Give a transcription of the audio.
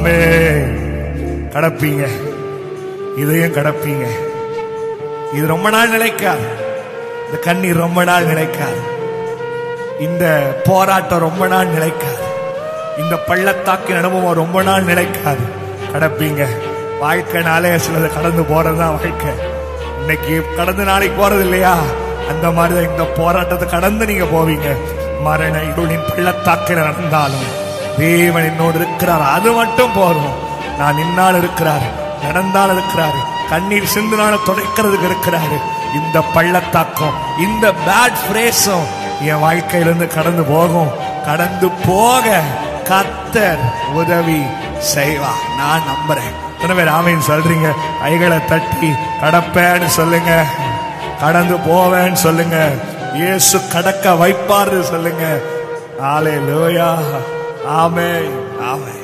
ஆமென். கடப்பீங்க இதையும் கடப்பீங்க இது ரொம்ப நாள் நிலைக்காது இந்த கண்ணீர் ரொம்ப நாள் நிலைக்காது இந்த போராட்டம் ரொம்ப நாள் நிலைக்காது இந்த பள்ளத்தாக்கின் அனுபவம் ரொம்ப நாள் நிலைக்காது கடப்பீங்க வாழ்க்கைனாலே சிலது கடந்து போறதுதான் வாழ்க்கை இன்னைக்கு கடந்து நாளைக்கு போறது இல்லையா அந்த மாதிரிதான் இந்த போராட்டத்தை கடந்து நீங்க போவீங்க மரண இருளின் பள்ளத்தாக்கில் நடந்தாலும் தேவன் என்னோடு இருக்கிறார் அது மட்டும் போதும் நான் நின்னால் இருக்கிறார் நடந்தால் இருக்கிறாரு கண்ணீர் சிந்துனால துடைக்கிறதுக்கு இருக்கிறாரு இந்த பள்ளத்தாக்கம் இந்த பேட் பிரேஸும் என் வாழ்க்கையிலிருந்து கடந்து போகும் கடந்து போக கத்தர் உதவி செய்வா நான் நம்புறேன் எத்தனை பேர் ஆமைன்னு சொல்றீங்க கைகளை தட்டி கடப்பேன்னு சொல்லுங்க கடந்து போவேன்னு சொல்லுங்க இயேசு கடக்க வைப்பாரு சொல்லுங்க ஆலே லோயா ஆமே ஆமே